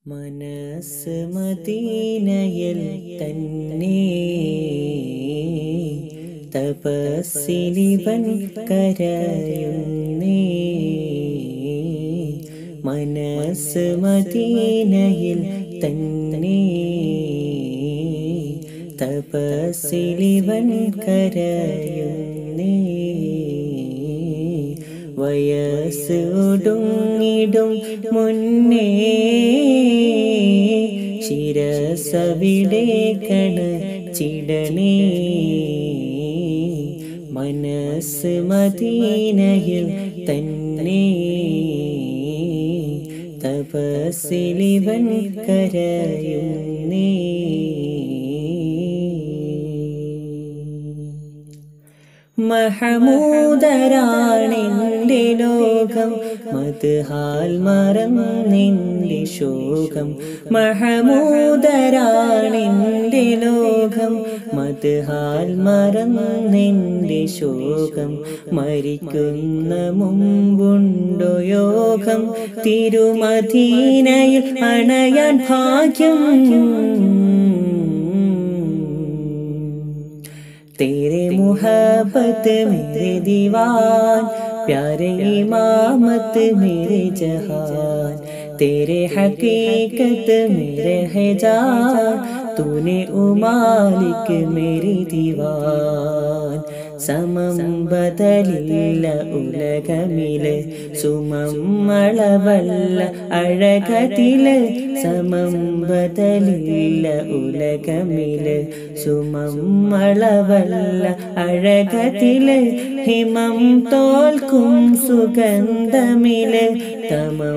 മനസ്സ് മദീനയിൽ തന്നെ തപസ്സിലിവൻ കരയുന്നേ മനസ്സ് മദീനയിൽ തന്നെ തപസ്സിലിവൻ കരയുന്നേ വയസ്സ് ഒടുങ്ങിടും മുന്നേ ശിരസവിടെ കണ ചിടണേ മനസ്സ് മദീനയിൽ തന്നെ തപസ്സിലിവൻ കരയുന്നേ മഹമൂദരാണെന്റെ ലോകം മദ്ഹാൽ മറന്നെന്റെ ശോകം മഹമൂദരാണെന്റെ ലോകം മദ്ഹാൽ മറന്നെന്റെ ശോകം മരിക്കുന്ന മുമ്പുണ്ടോ യോഗം തിരുമദീനയിൽ അണയാൻ ഭാഗ്യം तेरे मोहब्बत मेरे दीवान प्यारे इमामत मेरे जहान तेरे हकीकत मेरे है जान तूने उमालिक मेरी दीवान സമം ബദലില്ല ഉലകമില് സുമം അളവല്ല അഴകതില് സമം ബദലില്ല ഉലകമില് സുമം അളവല്ല അഴകതില് ഹിമം തോൽക്കും സുഗന്ധമില് തമം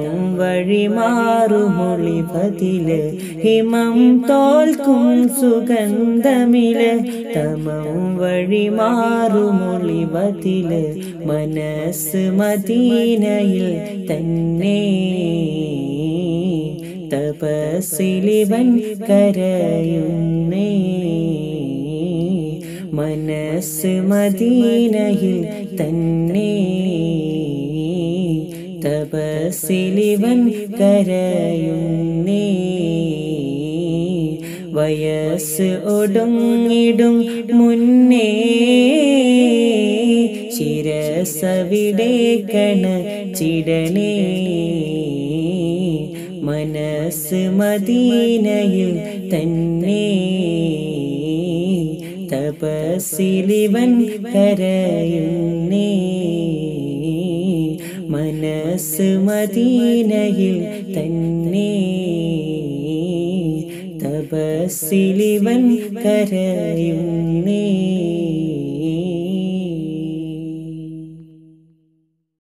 വഴിമാറുമൊളിപതില് ഹിമം തോൽക്കും സുഗന്ധമില് തമം വഴിമാറുമൊളിപതില് മനസ്സ് മദീനയിൽ തന്നെ തപസ്സിലിവൻ കരയുന്നേ മനസ്സ് മദീനയിൽ തന്നെ തപസ്സിലിവൻ കരയുന്നേ വയസ്സ് ഒടുങ്ങിടും മുന്നേ ശിരസവിടെ കണ ചിടണേ മനസ്സ് മദീനയിൽ തന്നെ തപസ്സിലിവൻ കരയുന്നേ മനസ്സ് മദീനയിൽ തന്നെ തപസ്സിലിവൻ കരയുന്നേ